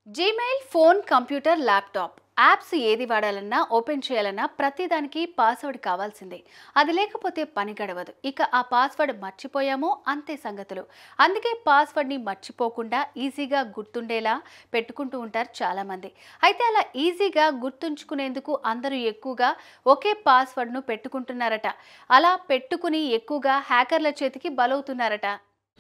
Gmail phone computer laptop apps ఏది వాడాలన్నా open చేయాలన్నా ప్రతిదానికి పాస్వర్డ్ కావాల్సిందే అది లేకపోతే పని గడవదు ఇక ఆ పాస్వర్డ్ మర్చిపోయామో అంతే సంగతులు అందుకే పాస్వర్డ్ని మర్చిపోకుండా ఈజీగా గుర్తుండేలా పెట్టుకుంటూ ఉంటారు చాలామంది అయితే అలా ఈజీగా గుర్తుంచుకునేందుకు అందరూ ఎక్కువగా ఒకే పాస్వర్డ్ను పెట్టుకుంటున్నారట అలా పెట్టుకుని ఎక్కువగా హ్యాకర్ల చేతికి బలవుతున్నారట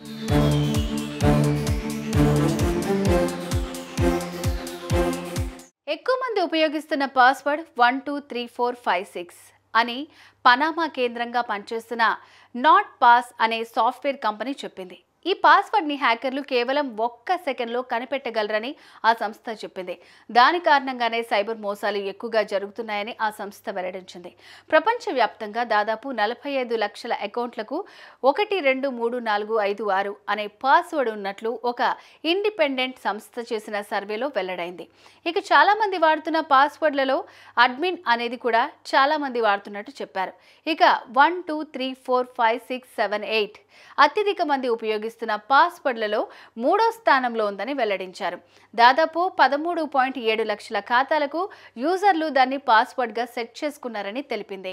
ఎక్కువ మంది ఉపయోగిస్తున్న password one two three four five six అని పనామా కేంద్రంగా పనిచేస్తున్న నాట్ పాస్ అనే సాఫ్ట్వేర్ కంపెనీ చెప్పింది ఈ పాస్వర్డ్ని హ్యాకర్లు కేవలం ఒక్క సెకండ్లో కనిపెట్టగలరని ఆ సంస్థ చెప్పింది దాని కారణంగానే సైబర్ మోసాలు ఎక్కువగా జరుగుతున్నాయని ఆ సంస్థ వెల్లడించింది ప్రపంచవ్యాప్తంగా దాదాపు నలభై ఐదు లక్షల అకౌంట్లకు ఒకటి రెండు మూడు నాలుగు ఐదు ఆరు అనే పాస్వర్డ్ ఉన్నట్లు ఒక ఇండిపెండెంట్ సంస్థ చేసిన సర్వేలో వెల్లడైంది ఇక చాలామంది వాడుతున్న పాస్వర్డ్లలో అడ్మిన్ అనేది కూడా చాలామంది వాడుతున్నట్టు చెప్పారు ఇక one two three four five six seven eight అత్యధిక మంది ఉపయోగిస్తున్న పాస్వర్డ్లలో మూడో స్థానంలో ఉందని వెల్లడించారు దాదాపు పదమూడు పాయింట్ ఏడు లక్షల ఖాతాలకు యూజర్లు దాన్ని పాస్వర్డ్గా సెట్ చేసుకున్నారని తెలిపింది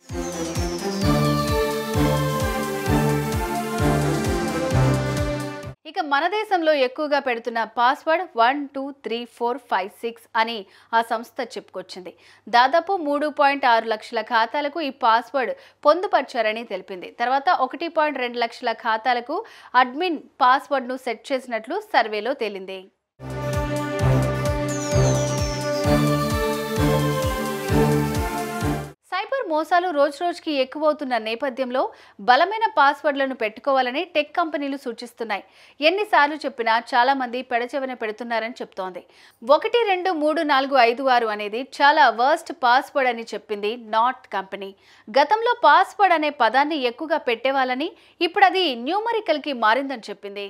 ఇక మన దేశంలో ఎక్కువగా పెడుతున్న password one two three four five six అని ఆ సంస్థ చెప్పుకొచ్చింది దాదాపు మూడు పాయింట్ ఆరు లక్షల ఖాతాలకు ఈ పాస్వర్డ్ పొందుపరిచారని తెలిపింది తర్వాత ఒకటి పాయింట్ రెండు లక్షల ఖాతాలకు అడ్మిన్ పాస్వర్డ్ను సెట్ చేసినట్లు సర్వేలో తేలింది సైబర్ మోసాలు రోజు రోజుకి ఎక్కువవుతున్న నేపథ్యంలో బలమైన పాస్వర్డ్లను పెట్టుకోవాలని టెక్ కంపెనీలు సూచిస్తున్నాయి ఎన్నిసార్లు చెప్పినా చాలా మంది పెడచెవిన పెడుతున్నారని చెప్తోంది ఒకటి రెండు మూడు నాలుగు ఐదు ఆరు అనేది చాలా వర్స్ట్ పాస్వర్డ్ అని చెప్పింది నాట్ కంపెనీ గతంలో పాస్వర్డ్ అనే పదాన్ని ఎక్కువగా పెట్టేవాళ్ళని ఇప్పుడు అది న్యూమరికల్కి మారిందని చెప్పింది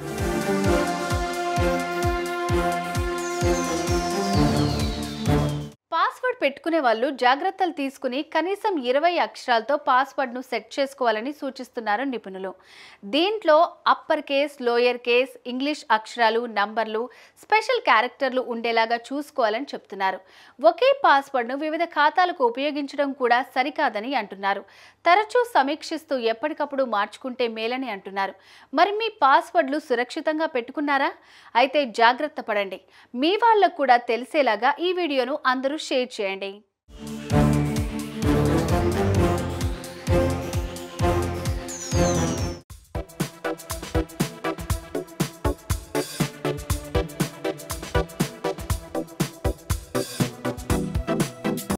పాస్వర్డ్ పెట్టుకునే వాళ్ళు జాగ్రత్తలు తీసుకుని కనీసం ఇరవై అక్షరాలతో పాస్వర్డ్ను సెట్ చేసుకోవాలని సూచిస్తున్నారు నిపుణులు దీంట్లో upper case lower case English అక్షరాలు నంబర్లు స్పెషల్ క్యారెక్టర్లు ఉండేలాగా చూసుకోవాలని చెప్తున్నారు ఒకే పాస్వర్డ్ను వివిధ ఖాతాలకు ఉపయోగించడం కూడా సరికాదని అంటున్నారు తరచూ సమీక్షిస్తూ ఎప్పటికప్పుడు మార్చుకుంటే మేలని అంటున్నారు మరి మీ పాస్వర్డ్లు సురక్షితంగా పెట్టుకున్నారా అయితే జాగ్రత్త పడండి మీ వాళ్ళకు కూడా తెలిసేలాగా ఈ వీడియోను అందరూ షేర్ చేయండి